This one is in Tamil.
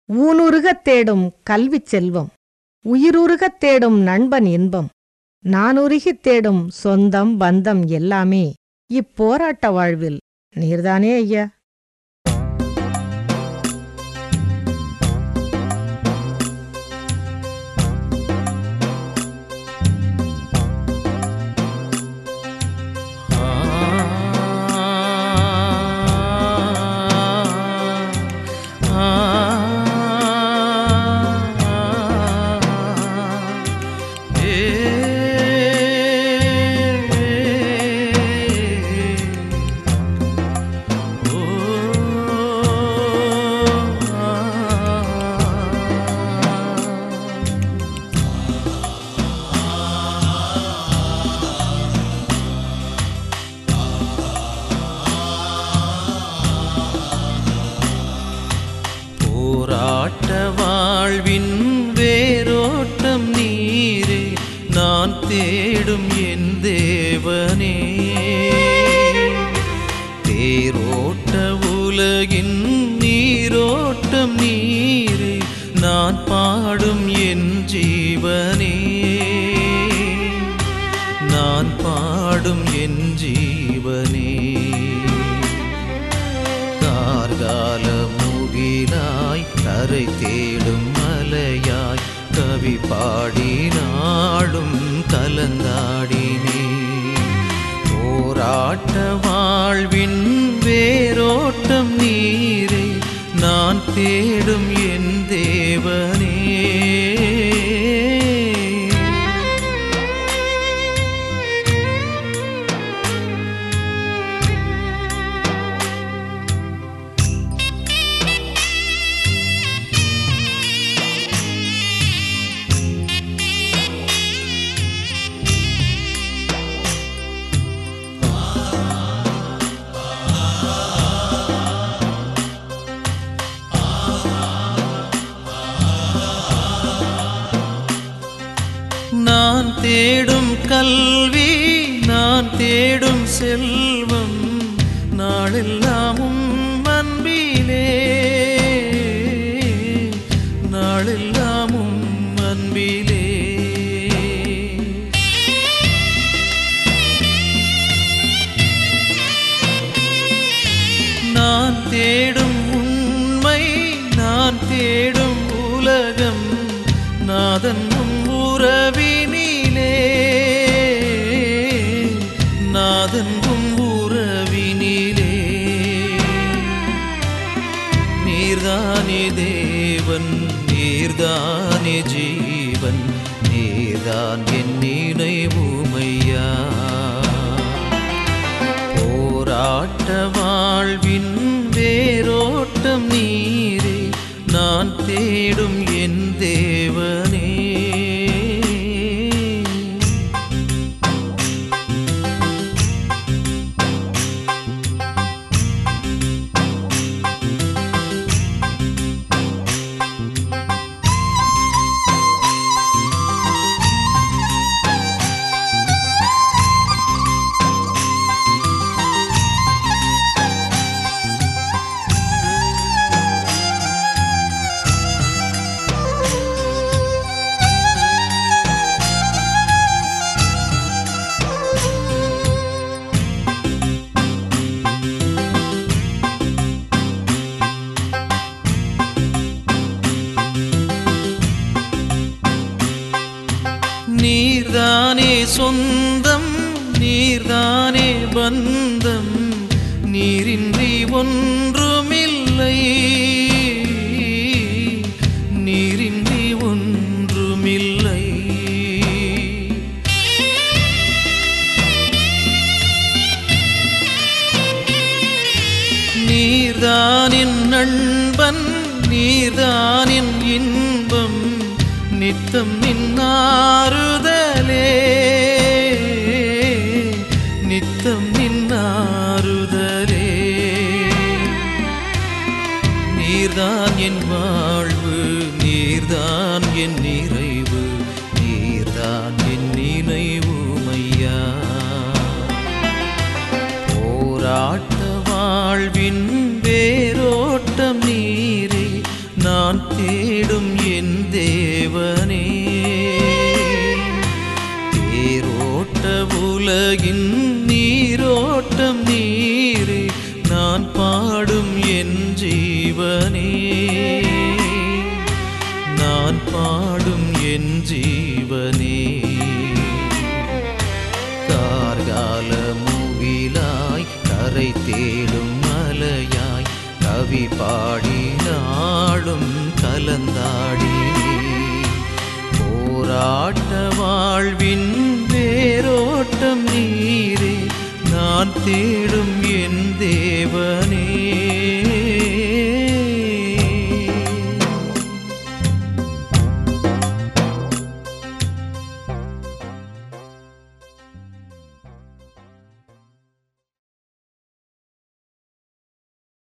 ஊனுருகத் தேடும் கல்விச் செல்வம் உயிருருகத் தேடும் நண்பன் இன்பம் நானுருகித் தேடும் சொந்தம் பந்தம் எல்லாமே இப்போராட்ட வாழ்வில் நீர்தானே ஐயா போராட்ட வாழ்வின் வேரோட்டம் நீரே நான் தேடும் என் தேவனே தேரோட்ட உலகின் நீரோட்டம் நீரே நான் பாடும் என் ஜீவனே நான் பாடும் என் ஜீவனே கார்கால முகிலாய் கரை தேடும் மலையாய் கவி பாடி நாடும் கலந்தாடினே போராட்ட வாழ்வின் வேரோட்டம் நீரே நான் தேடும் என் தேவனே நான் தேடும் கல்வி நான் தேடும் செல்வம் நாளெல்லாமும் அன்பிலே நாளெல்லாமும் அன்பிலே நான் தேடும் உண்மை நான் தேடும் உலகம் நாதன் உன் உறவினிலே நாதன் உன் உறவினிலே நீர்தானே தேவன் நீர்தானே ஜீவன் நீர்தான் என் நினைவுமையா போராட்ட வாழ்வின் வேரோட்டம் நீரே நான் தேடும் என் தேவனே நீர்தானே சொந்தம் நீர்தானே பந்தம் நீரின்றி ஒன்றுமில்லை நீரின்றி ஒன்றுமில்லை நீர்தானின் நண்பன் நீர்தானின் இன்பம் நித்தம் நின்னாறுதலே நித்தம் நின்னாறுதலே நீர்தான் என் வாழ்வு நீர்தான் என் நிறைவு நீர்தான் என் நினைவுமையா போராட்ட வாழ்வின் வேரோட்டம் நீரே நான் நான் தேடும் என் தேவனே தேரோட்ட உலகின் நீரோட்டம் நீரே நான் பாடும் என் ஜீவனே நான் பாடும் என் ஜீவனே கார்கால முகிலாய் கரை தேடும் மலையாய் கவி பாடி நாளும் கலந்தாடி போராட்ட வாழ்வின் வேரோட்டம் நீரே நான் தேடும் என் தேவனே